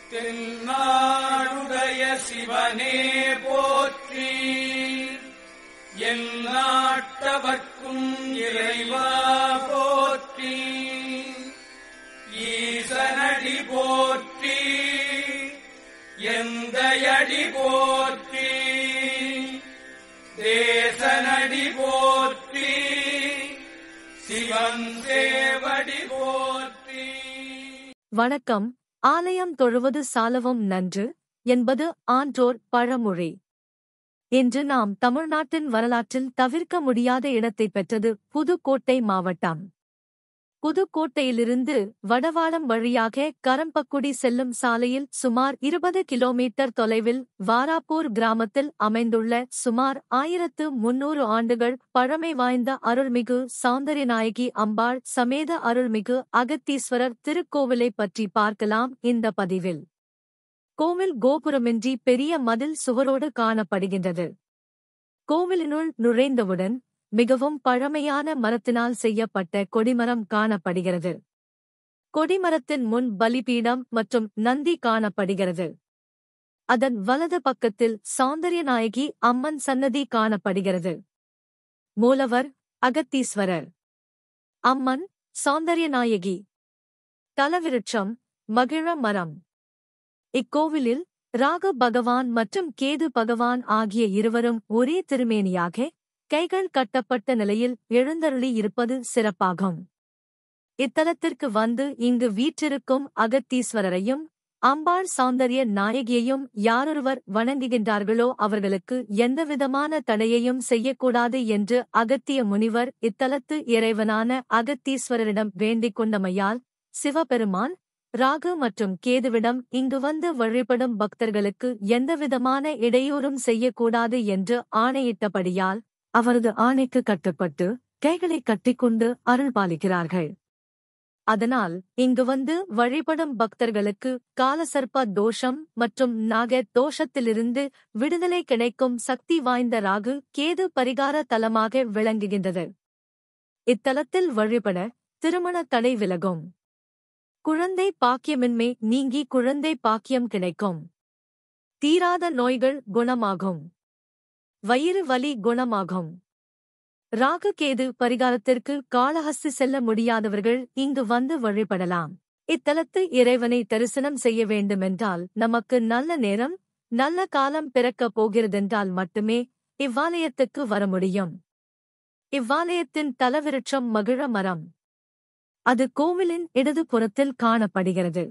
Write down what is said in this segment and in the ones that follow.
தென்னாடுடைய சிவனே போற்றி எந்நாட்டவர்க்கும் இறைவா போற்றி ஈசனடி போற்றி எந்தையடி போற்றி தேசனடி போற்றி சிவன் சேவடி போற்றி வணக்கம் ஆலயம் தொழுவது சாலவும் நன்று என்பது ஆன்றோர் பழமொழி இன்று நாம் தமிழ்நாட்டின் வரலாற்றில் தவிர்க்க முடியாத இடத்தை பெற்றது புதுக்கோட்டை மாவட்டம் புதுக்கோட்டையிலிருந்து வடவாளம் வழியாக கரம்பக்குடி செல்லும் சாலையில் சுமார் இருபது கிலோமீட்டர் தொலைவில் வாராப்பூர் கிராமத்தில் அமைந்துள்ள சுமார் ஆயிரத்து முன்னூறு ஆண்டுகள் பழமை வாய்ந்த அருள்மிகு சௌந்தரியநாயகி அம்பாள் சமேத அருள்மிகு அகத்தீஸ்வரர் திருக்கோவிலை பற்றி பார்க்கலாம் இந்த பதிவில் கோவில் கோபுரமின்றி பெரிய மதில் சுவரோடு காணப்படுகின்றது கோவிலினுள் நுழைந்தவுடன் மிகவும் பழமையான மரத்தினால் செய்யப்பட்ட கொடிமரம் காணப்படுகிறது கொடிமரத்தின் முன் பலிபீடம் மற்றும் நந்தி காணப்படுகிறது அதன் வலது பக்கத்தில் சௌந்தரியநாயகி அம்மன் சன்னதி காணப்படுகிறது மூலவர் அகத்தீஸ்வரர் அம்மன் சௌந்தரியநாயகி தலவிருட்சம் மகிழ மரம் இக்கோவிலில் ராக பகவான் மற்றும் கேது பகவான் ஆகிய இருவரும் ஒரே திருமேனியாக கைகள் கட்டப்பட்ட நிலையில் எழுந்தருளி இருப்பது சிறப்பாகும் இத்தலத்திற்கு வந்து இங்கு வீற்றிருக்கும் அகத்தீஸ்வரரையும் அம்பாள் சௌந்தரிய நாயகியையும் யாரொருவர் வணங்குகின்றார்களோ அவர்களுக்கு எந்தவிதமான தடையையும் செய்யக்கூடாது என்று அகத்திய முனிவர் இத்தலத்து இறைவனான அகத்தீஸ்வரரிடம் வேண்டிக் கொண்டமையால் சிவபெருமான் ராகு மற்றும் கேதுவிடம் இங்கு வந்து வழிபடும் பக்தர்களுக்கு எந்தவிதமான இடையூறும் செய்யக்கூடாது என்று ஆணையிட்டபடியால் அவரது ஆணைக்கு கட்டுப்பட்டு கைகளை கட்டிக்கொண்டு அருள் பாலிக்கிறார்கள் அதனால் இங்கு வந்து வழிபடும் பக்தர்களுக்கு காலசர்ப்ப தோஷம் மற்றும் நாக தோஷத்திலிருந்து விடுதலை கிடைக்கும் சக்தி வாய்ந்த ராகு கேது பரிகார தலமாக விளங்குகின்றது இத்தலத்தில் வழிபட திருமண தடை விலகும் குழந்தை பாக்கியமின்மை நீங்கி குழந்தை பாக்கியம் கிடைக்கும் தீராத நோய்கள் குணமாகும் வயிறு வலி குணமாகும் ராகுகேது பரிகாரத்திற்கு காளஹஸ்தி செல்ல முடியாதவர்கள் இங்கு வந்து வழிபடலாம் இத்தலத்து இறைவனை தரிசனம் செய்ய வேண்டுமென்றால் நமக்கு நல்ல நேரம் நல்ல காலம் பிறக்கப் போகிறதென்றால் மட்டுமே இவ்வாலயத்துக்கு வர முடியும் இவ்வாலயத்தின் தலவிருட்சம் மகிழ மரம் அது கோவிலின் இடது புறத்தில் காணப்படுகிறது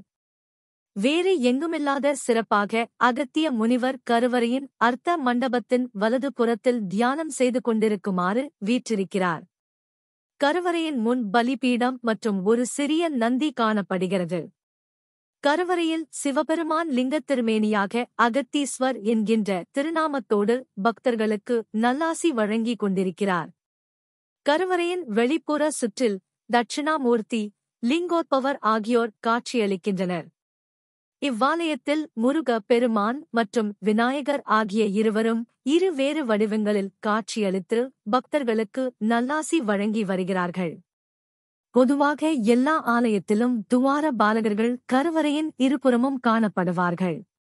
வேறு எங்குமில்லாத சிறப்பாக அகத்திய முனிவர் கருவறையின் அர்த்த மண்டபத்தின் வலது புறத்தில் தியானம் செய்து கொண்டிருக்குமாறு வீற்றிருக்கிறார் கருவறையின் முன் பலிபீடம் மற்றும் ஒரு சிறிய நந்தி காணப்படுகிறது கருவறையில் சிவபெருமான் லிங்கத் திருமேனியாக அகத்தீஸ்வர் என்கின்ற திருநாமத்தோடு பக்தர்களுக்கு நல்லாசி வழங்கிக் கொண்டிருக்கிறார் கருவறையின் வெளிப்புற சுற்றில் தட்சிணாமூர்த்தி லிங்கோத்பவர் ஆகியோர் காட்சியளிக்கின்றனர் இவ்வாலயத்தில் முருக பெருமான் மற்றும் விநாயகர் ஆகிய இருவரும் இரு வேறு வடிவங்களில் காட்சியளித்து பக்தர்களுக்கு நல்லாசி வழங்கி வருகிறார்கள் பொதுவாக எல்லா ஆலயத்திலும் துவார பாலகர்கள் கருவறையின் இருபுறமும் காணப்படுவார்கள்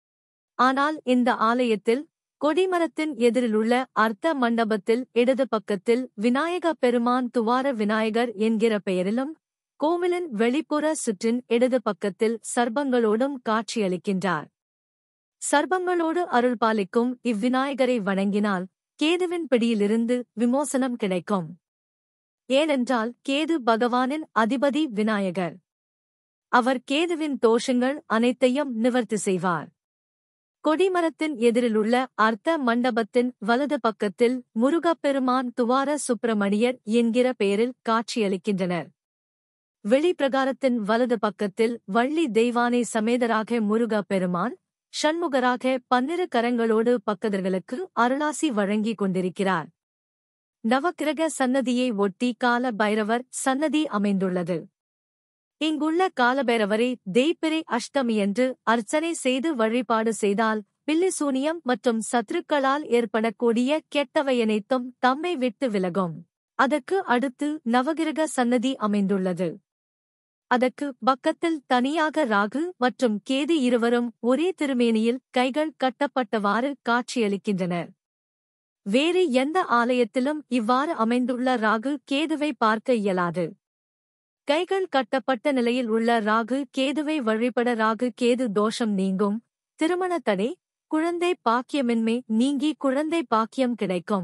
ஆனால் இந்த ஆலயத்தில் கொடிமரத்தின் எதிரிலுள்ள அர்த்த மண்டபத்தில் இடது பக்கத்தில் விநாயக பெருமான் துவார விநாயகர் என்கிற பெயரிலும் கோவிலின் வெளிப்புற சுற்றின் இடது பக்கத்தில் சர்பங்களோடும் காட்சியளிக்கின்றார் சர்பங்களோடு அருள்பாலிக்கும் இவ்விநாயகரை வணங்கினால் கேதுவின் பிடியிலிருந்து விமோசனம் கிடைக்கும் ஏனென்றால் கேது பகவானின் அதிபதி விநாயகர் அவர் கேதுவின் தோஷங்கள் அனைத்தையும் நிவர்த்தி செய்வார் கொடிமரத்தின் எதிரிலுள்ள அர்த்த மண்டபத்தின் வலது பக்கத்தில் முருகப்பெருமான் துவார சுப்பிரமணியர் என்கிற பெயரில் காட்சியளிக்கின்றனர் வெளிப்பிரகாரத்தின் வலது பக்கத்தில் வள்ளி தெய்வானை சமேதராக முருக பெருமான் ஷண்முகராக பன்னிரு கரங்களோடு பக்கதர்களுக்கு அருளாசி வழங்கிக் கொண்டிருக்கிறார் நவக்கிரக சன்னதியை ஒட்டி கால பைரவர் சன்னதி அமைந்துள்ளது இங்குள்ள காலபைரவரை தேய்பிரை அஷ்டமியன்று அர்ச்சனை செய்து வழிபாடு செய்தால் பில்லிசூனியம் மற்றும் சத்துருக்களால் ஏற்படக்கூடிய கெட்டவையனைத்தும் தம்மை விட்டு விலகும் அதற்கு அடுத்து நவகிரக சன்னதி அமைந்துள்ளது அதற்கு பக்கத்தில் தனியாக ராகு மற்றும் கேது இருவரும் ஒரே திருமேனியில் கைகள் கட்டப்பட்டவாறு காட்சியளிக்கின்றனர் வேறு எந்த ஆலயத்திலும் இவ்வாறு அமைந்துள்ள ராகு கேதுவை பார்க்க இயலாது கைகள் கட்டப்பட்ட நிலையில் உள்ள ராகு கேதுவை வழிபட ராகு கேது தோஷம் நீங்கும் திருமண தடை குழந்தை பாக்கியமின்மை நீங்கி குழந்தை பாக்கியம் கிடைக்கும்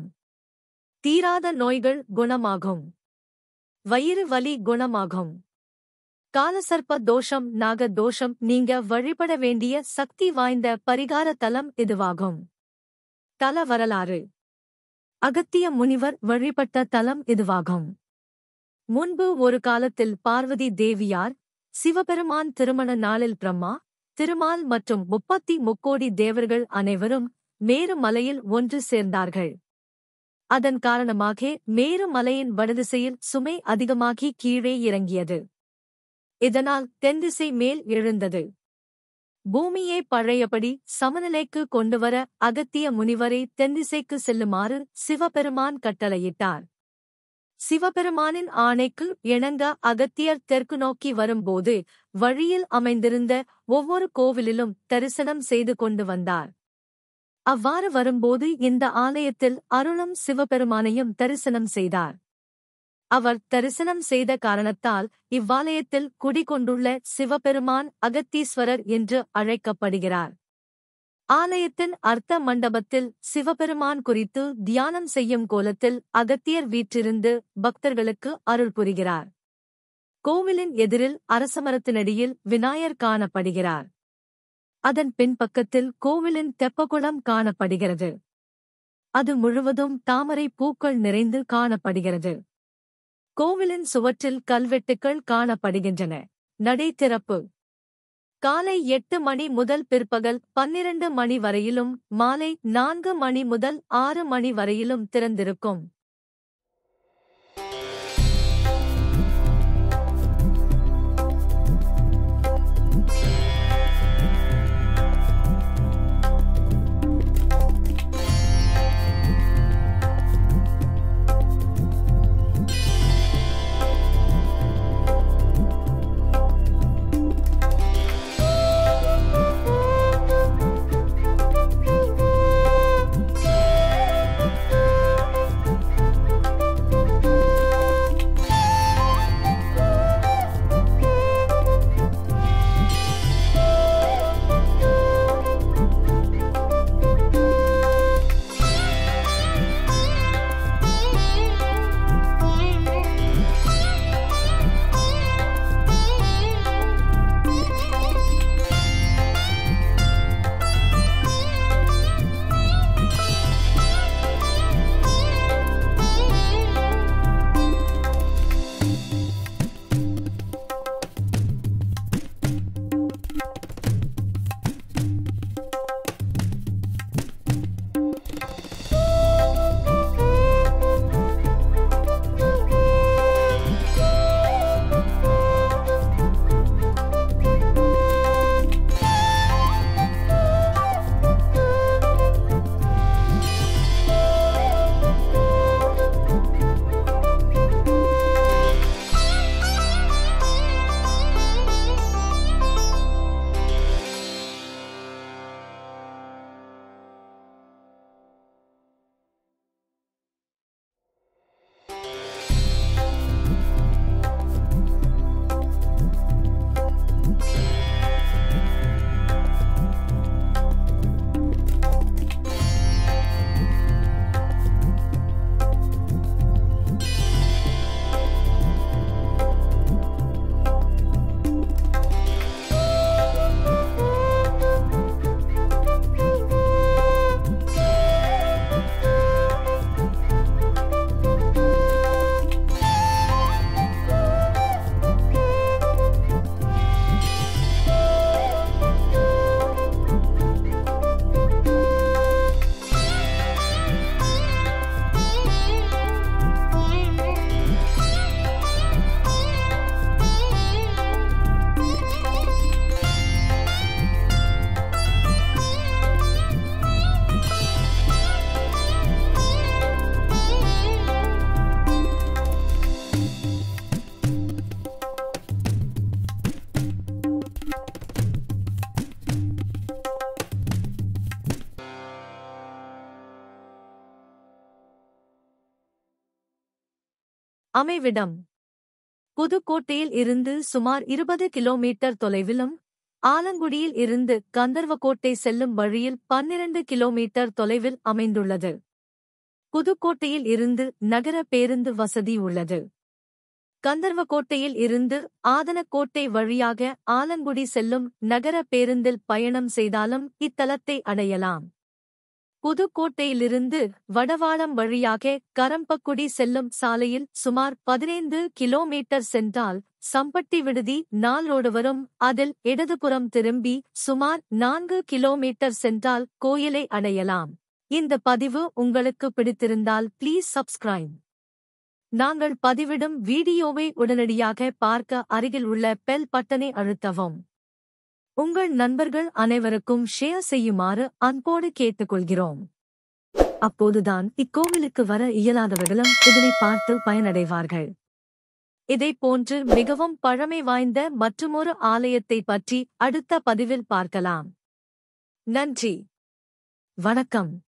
தீராத நோய்கள் குணமாகும் வயிறு வலி குணமாகும் காலசர்ப்ப தோஷம் நாக தோஷம் நீங்க வழிபட வேண்டிய சக்தி வாய்ந்த பரிகார தலம் இதுவாகும் தல வரலாறு அகத்திய முனிவர் வழிபட்ட தலம் இதுவாகும் முன்பு ஒரு காலத்தில் பார்வதி தேவியார் சிவபெருமான் திருமண நாளில் பிரம்மா திருமால் மற்றும் முப்பத்தி முக்கோடி தேவர்கள் அனைவரும் மேரு மலையில் ஒன்று சேர்ந்தார்கள் அதன் காரணமாக மேரு மலையின் வடதிசையில் சுமை அதிகமாகி கீழே இறங்கியது இதனால் தென்திசை மேல் எழுந்தது பூமியை பழையபடி சமநிலைக்கு கொண்டுவர அகத்திய முனிவரை தென்திசைக்கு செல்லுமாறு சிவபெருமான் கட்டளையிட்டார் சிவபெருமானின் ஆணைக்கு இணங்க அகத்தியர் தெற்கு நோக்கி வரும்போது வழியில் அமைந்திருந்த ஒவ்வொரு கோவிலிலும் தரிசனம் செய்து கொண்டு வந்தார் அவ்வாறு வரும்போது இந்த ஆலயத்தில் அருளும் சிவபெருமானையும் தரிசனம் செய்தார் அவர் தரிசனம் செய்த காரணத்தால் இவ்வாலயத்தில் குடிகொண்டுள்ள சிவபெருமான் அகத்தீஸ்வரர் என்று அழைக்கப்படுகிறார் ஆலயத்தின் அர்த்த மண்டபத்தில் சிவபெருமான் குறித்து தியானம் செய்யும் கோலத்தில் அகத்தியர் வீற்றிருந்து பக்தர்களுக்கு அருள் புரிகிறார் கோவிலின் எதிரில் அரசமரத்தினடியில் விநாயகர் காணப்படுகிறார் அதன் பின்பக்கத்தில் கோவிலின் தெப்பகுளம் காணப்படுகிறது அது முழுவதும் தாமரை பூக்கள் நிறைந்து காணப்படுகிறது கோவிலின் சுவற்றில் கல்வெட்டுக்கள் காணப்படுகின்றன நடை திறப்பு காலை எட்டு மணி முதல் பிற்பகல் பன்னிரண்டு மணி வரையிலும் மாலை நான்கு மணி முதல் ஆறு மணி வரையிலும் திறந்திருக்கும் அமைவிடம் புதுக்கோட்டையில் இருந்து சுமார் இருபது கிலோமீட்டர் தொலைவிலும் ஆலங்குடியில் இருந்து கந்தர்வக்கோட்டை செல்லும் வழியில் பன்னிரண்டு கிலோமீட்டர் தொலைவில் அமைந்துள்ளது புதுக்கோட்டையில் இருந்து நகர பேருந்து வசதி உள்ளது கந்தர்வக்கோட்டையில் இருந்து ஆதனக்கோட்டை வழியாக ஆலங்குடி செல்லும் நகர பேருந்தில் பயணம் செய்தாலும் இத்தலத்தை அடையலாம் புதுக்கோட்டையிலிருந்து வடவாளம் வழியாக கரம்பக்குடி செல்லும் சாலையில் சுமார் பதினைந்து கிலோமீட்டர் சென்றால் சம்பட்டி விடுதி நாளோடு வரும் அதில் இடதுபுறம் திரும்பி சுமார் நான்கு கிலோமீட்டர் சென்றால் கோயிலை அடையலாம் இந்த பதிவு உங்களுக்கு பிடித்திருந்தால் ப்ளீஸ் சப்ஸ்கிரைப் நாங்கள் பதிவிடும் வீடியோவை உடனடியாக பார்க்க அருகில் உள்ள பெல் பட்டனை அழுத்தவும் உங்கள் நண்பர்கள் அனைவருக்கும் ஷேர் செய்யுமாறு அன்போடு கேட்டுக்கொள்கிறோம் அப்போதுதான் இக்கோவிலுக்கு வர இயலாதவர்களும் இதனை பார்த்து பயனடைவார்கள் இதை போன்று மிகவும் பழமை வாய்ந்த மற்றுமொரு ஆலயத்தை பற்றி அடுத்த பதிவில் பார்க்கலாம் நன்றி வணக்கம்